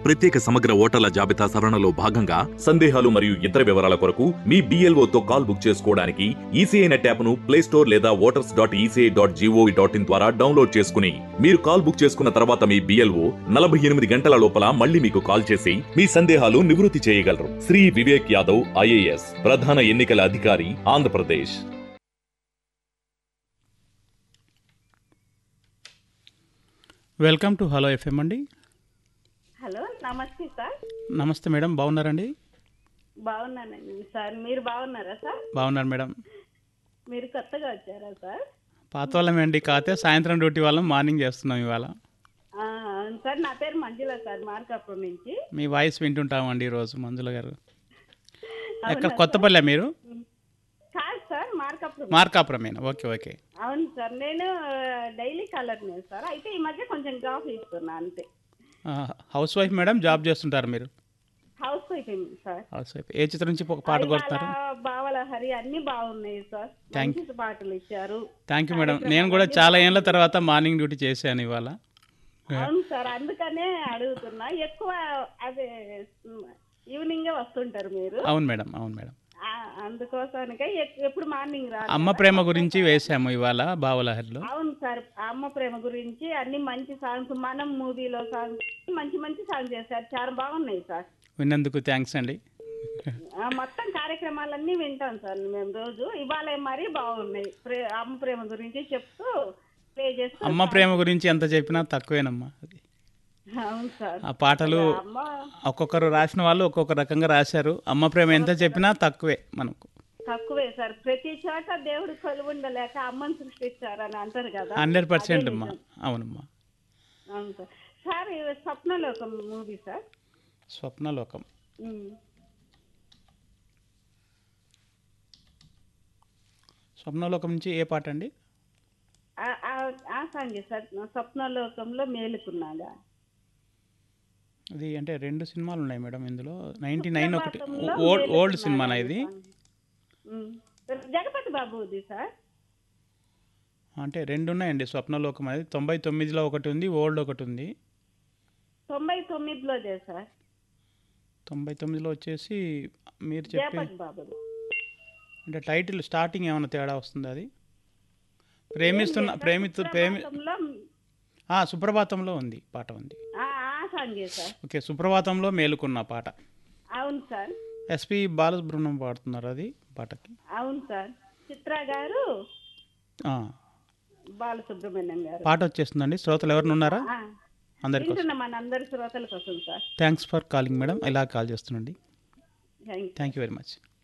ప్రత్యేక సమగ్ర ఓటర్ల జాబితా సవరణలో భాగంగా సందేహాలు మరియు ఇతర వివరాల కొరకు మీ BLO తో కాల్ బుక్ చేసుకోవడానికి ఈసీఐ నెట్ యాప్ను ప్లే స్టోర్ లేదా voters dot ECI dot G O V dot in ద్వారా డౌన్లోడ్ చేసుకుని మీరు కాల్ బుక్ చేసుకున్న తర్వాత మీ బిఎల్ఓ నలభై ఎనిమిది గంటల లోపల మళ్ళీ మీకు కాల్ చేసి మీ సందేహాలు నివృత్తి చేయగలరు శ్రీ వివేక్ యాదవ్ ఐఏఎస్ ప్రధాన ఎన్నికల అధికారి Andhra Pradesh welcome to hello FM అండి హలో నమస్తే సార్ నమస్తే మేడం బాగున్నారండి బాగున్నానండి సార్ మీరు బాగున్నారా సార్ బాగున్నారు మేడం మీరు కొత్తగా వచ్చారా సార్ పాత వాళ్ళమే అండి కాకపోతే సాయంత్రం డ్యూటీ వాళ్ళం మార్నింగ్ చేస్తున్నాం ఇవాళ ఆ, అవును సార్ నా పేరు మంజుల సార్ మార్కాపురం నుంచి మీ వాయిస్ వింటుంటామండి ఈరోజు మంజుల గారు ఎక్కడ కొత్తపల్లె మీరు కాదు సార్ మార్కాపురం మార్కాపురమేనా ఓకే ఓకే అవును సార్ నేను డైలీ కలర్ నేను సార్ అయితే ఈ మధ్య కొంచెం జాబ్ ఇస్తున్నా అంతే ఆ, హౌస్ వైఫ్ మేడం జాబ్ చేస్తుంటారు మీరు housewife sir housewife ఏ చిత్రం నుంచి ఒక పాట కొడుతున్నారు ఇవాళ బావల హరి అన్ని బాగున్నాయి సార్ Thank- మంచి పాటలు ఇచ్చారు థ్యాంక్ యూ మేడం నేను కూడా చాలా ఏళ్ళ తర్వాత మార్నింగ్ డ్యూటీ చేశాను ఇవాళ అవును సార్ అందుకనే అడుగుతున్నా ఎక్కువ అదే ఈవినింగే వస్తుంటారు మీరు అవును మేడం అవును మేడం ఆ, అందుకోసానికే ఎక్- ఎప్పుడు మార్నింగ్ రా అమ్మ ప్రేమ గురించి వేసాము ఇవాళ బావలహరిలో అవును సార్ ఆ అమ్మ ప్రేమ గురించి అన్ని మంచి సాంగ్స్ మనం మూవీలో సాంగ్స్ మంచి మంచి సాంగ్ చేశారు చాలా బాగున్నాయి సార్ విన్నందుకు థ్యాంక్స్ అండి ఆ, మొత్తం కార్యక్రమాలన్నీ వింటాం సార్ మేము రోజు ఇవాళ మరీ బాగున్నాయి ప్రే అమ్మ ప్రేమ గురించి చెప్తూ ప్లే చేస్తూ అమ్మ ప్రేమ గురించి ఎంత చెప్పినా తక్కువేనమ్మా అది అవును సార్ ఆ పాటలు అమ్మ ఒక్కొక్కరు రాసిన వాళ్ళు ఒక్కొక్క రకంగా రాశారు అమ్మ ప్రేమ ఎంత చెప్పినా తక్కువే మనకు తక్కువే సార్ ప్రతి చోట దేవుడు కొలువుండలేక అమ్మని సృష్టించారని అంటారు కదా హండ్రెడ్ పర్సెంట్ అదే అమ్మా నిజం. అవునమ్మా అవును సార్ సార్ ఇది స్వప్నలో ఒక మూవీ సార్ స్వప్నలోకం ఉమ్. స్వప్నలోకం నుంచి ఏ పాట అండి ఆ- ఆ- ఆ సాంగ్ సార్ స్వప్నలోకంలో మేలుకున్నాగా అది అంటే రెండు సినిమాలు ఉన్నాయి మేడం ఇందులో నైంటీ నైన్ ఒకటి సుప్రభాతంలో ఓల్డ్ ఓల్డ్ మేలుకున్నాగా సినిమానా ఇది సాంగ్. ఉమ్. జగపతి బాబుది సార్ అంటే రెండు ఉన్నాయండి స్వప్నలోకం అనేది తొంభై తొమ్మిదిలో ఒకటి ఉంది ఓల్డ్ ఒకటి ఉంది తొంభై తొమ్మిదిలోదే సార్ తొంభై తొమ్మిదిలో వచ్చేసి మీరు చెప్పే జగపతి బాబుది అంటే టైటిల్ స్టార్టింగ్ ఏమైనా తేడా వస్తుంది అది ప్రేమిస్తున్న ప్రేమితు ప్రేమి సుప్రభాతంలో ఆ, సుప్రభాతంలో ఉంది పాట ఉంది ఆ ఆ సాంగే సార్ ఓకే సుప్రభాతంలో మేలుకున్న పాట అవును సార్ ఎస్పి బాలసుబ్రహ్మణ్యం పాడుతున్నారు అది పాటకి అవును సార్ చిత్ర గారు ఆ, బాలసుబ్రహ్మణ్యం గారు పాట వచ్చేస్తుందండి శ్రోతలు ఎవరిని ఉన్నారా ఆ, అందరికీ వింటున్నా మన అందరి శ్రోతల కోసం sir thanks for calling madam ఇలా కాల్ చేస్తుండండి thank thank you very much